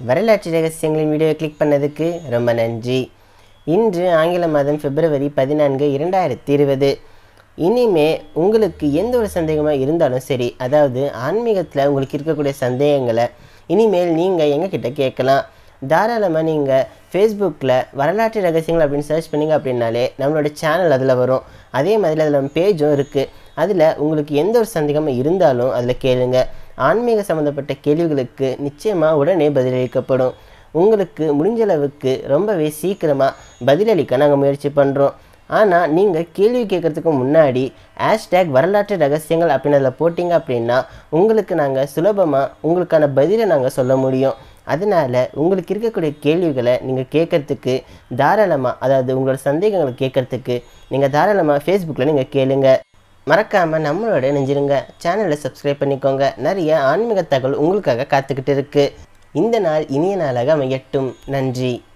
வரலாற்று ரகசியங்களின் வீடியோவை கிளிக் பண்ணதுக்கு ரொம்ப நன்றி இன்று ஆங்கில மாதம் பிப்ரவரி பதினான்கு இரண்டாயிரத்தி இருபது இனிமே உங்களுக்கு எந்த ஒரு சந்தேகமாக இருந்தாலும் சரி அதாவது ஆன்மீகத்தில் உங்களுக்கு இருக்கக்கூடிய சந்தேகங்களை இனிமேல் நீங்கள் எங்ககிட்ட கேட்கலாம் தாராளமாக நீங்கள் ஃபேஸ்புக்கில் வரலாற்று ரகசியங்கள் அப்படின்னு சர்ச் பண்ணீங்க அப்படின்னாலே நம்மளோட சேனல் அதில் வரும் அதே மாதிரி அதில் நம்ம பேஜும் இருக்குது அதில் உங்களுக்கு எந்த ஒரு சந்தேகமும் இருந்தாலும் அதில் கேளுங்க ஆன்மீக சம்மந்தப்பட்ட கேள்விகளுக்கு நிச்சயமாக உடனே பதிலளிக்கப்படும் உங்களுக்கு முடிஞ்ச அளவுக்கு ரொம்பவே சீக்கிரமாக பதிலளிக்க நாங்கள் முயற்சி பண்ணுறோம் ஆனால் நீங்கள் கேள்வி கேட்குறதுக்கு முன்னாடி ஹேஷ்டேக் வரலாற்று ரகசியங்கள் அப்படின்னு அதில் போட்டிங்க அப்படின்னா உங்களுக்கு நாங்கள் சுலபமாக உங்களுக்கான பதிலை நாங்கள் சொல்ல முடியும் அதனால் உங்களுக்கு இருக்கக்கூடிய கேள்விகளை நீங்கள் கேட்குறதுக்கு தாராளமாக அதாவது உங்களோட சந்தேகங்களை கேட்குறதுக்கு நீங்கள் தாராளமாக ஃபேஸ்புக்கில் நீங்கள் கேளுங்க மறக்காமல் நம்மளோட நெஞ்சிருங்க சேனலை சப்ஸ்கிரைப் பண்ணிக்கோங்க நிறைய ஆன்மீக தகவல் உங்களுக்காக காத்துக்கிட்டு இருக்கு இந்த நாள் இனிய நாளாக அமையட்டும் நன்றி